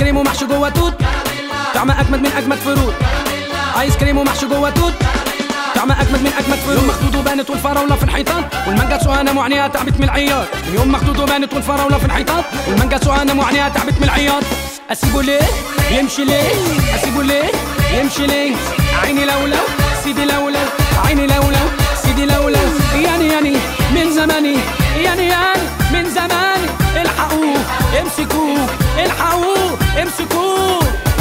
كريم ومحشي جوه توت طعمه اجمد من اجمد فروت ايس كريم ومحشي جوه توت طعمه اجمد من اجمد فروت يوم مخدود وبانت والفراوله في الحيطان والمانجا سوهانه معنيها تعبت من العياط من يوم مخدود وبانت والفراوله في الحيطان والمانجا سوهانه معنيها تعبت من العياط اسيبه ليه يمشي ليه اسيبه ليه يمشي ليه عيني لولو سيدي لولو عيني لولو سيدي لولو يعني يعني من زماني يعني يعني من زماني الحقوه امسكوه الحقوه امسكوه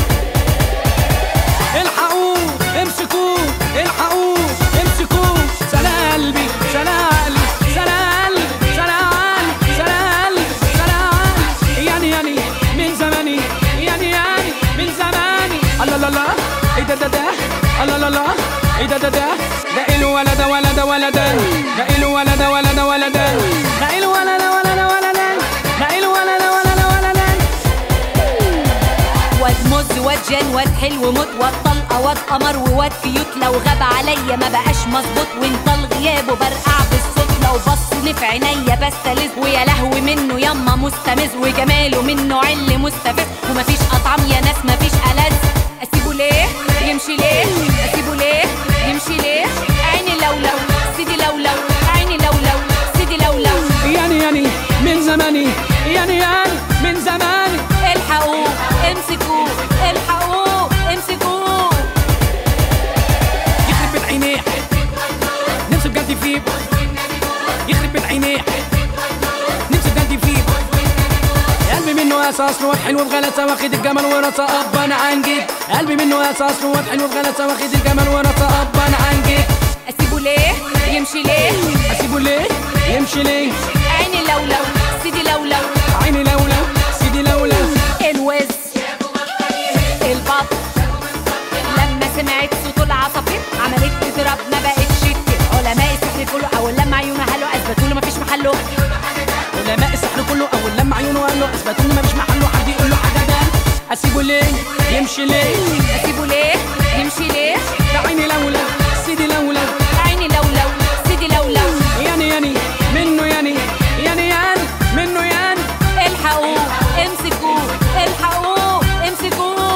الحقوه امسكوه الحقوه امسكوه سلا قلبي سلا قلبي سلا قلبي سلا قلبي سلا قلبي سلا قلبي يعني يعني من زماني يعني يعني من زماني الله لا لا ايه ده ده ده الله لا لا ايه ده ده ده ده إله ولد ولد ولد ده إله ولد ولد ولد ده إله ولد ولد ولد ده إله ولد ولد ولد واد مز واد جان واد حلو موت واد طلقه واد قمر وواد كيوت لو غاب عليا ما بقاش مظبوط وانت الغياب وبرقع بالصوت لو بص في عينيا بستلذ ويا لهوي منه يما مستمز وجماله منه عل مستفز ومفيش اطعم يا ناس مفيش ألذ اسيبه ليه يمشي ليه اسيبه ليه يمشي ليه عيني لولو سيدي لولو عيني لولو سيدي لولو يعني يعني من زماني يعني يعني من زماني الحقوه امسكوه الحقوه امسكوه يخرب بيت عينيه نفسه بجد فيه يخرب بيت عينيه نفسه بجد فيه قلبي منه اساس روح حلو بغلسه واخد الجمل ورثه اب انا عنجد قلبي منه اساس روح حلو بغلسه واخد الجمل ورثه اب انا عنجد اسيبه ليه يمشي ليه اسيبه ليه يمشي ليه عيني لولو سيدي لولو عيني لولو سيدي لولو الوز البط لما سمعت صوت العصافير عملت تضرب ما بقتش كتير علماء السحر كله اول لما عيونها له اثبتوا له مفيش محله علماء السحر كله اول لما عيونه قال له اثبتوا ان مفيش محله حد يقول له حاجه ده اسيبه ليه يمشي ليه اسيبه ليه يمشي ليه ده عيني لولو سيدي لولو عيني لولو سيدي لولو يعني يعني منه يعني يعني يعني منه يعني الحقوه امسكوه الحقوه امسكوه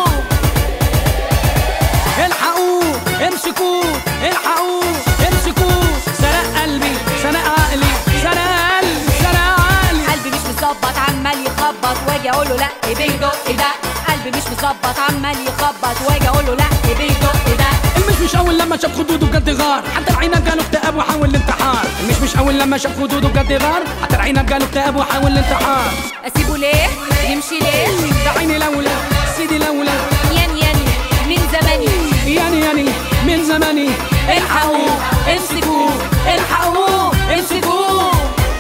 الحقوه امسكوه الحقوه امسكوه سرق قلبي سرق عقلي سرق قلبي سرق عقلي قلبي مش مظبط عمال يخبط واجي اقول له لا إيه بيدق ده قلبي مش مظبط عمال يخبط واجي اقول له لا إيه بيدق ده المش مش اول لما شاف خدوده بجد غار حتى العنب قالوا اكتئاب وحاول الانتحار المش مش اول لما شاف خدوده بجد غار حتى العنب قالوا اكتئاب وحاول الانتحار اسيبه ليه يمشي ليه ده عيني لولا سيدي لولا ين ين من زماني يعني يعني من زماني الحقوه امسكوه الحقوه امسكوه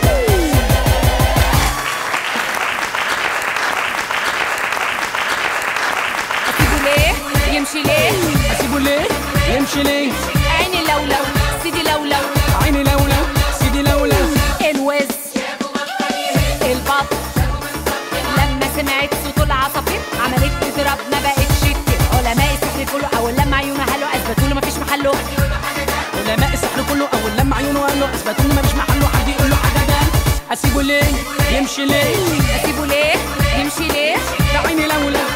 اسيبه ليه يمشي ليه اسيبه ليه يمشي ليه عيني لولو سيدي لولو عيني لولا سيدي لولا الوز البط لما سمعت صوت العصافير عملت تضرب ما بقتش كتير علماء السحر كله اول لما عيونها له اثبتوا له مفيش محله علماء السحر كله اول لما عيونه قال له اثبتوا ان مفيش محله حد يقول له حاجه ده اسيبه ليه يمشي ليه اسيبه ليه يمشي ليه ده عيني لولا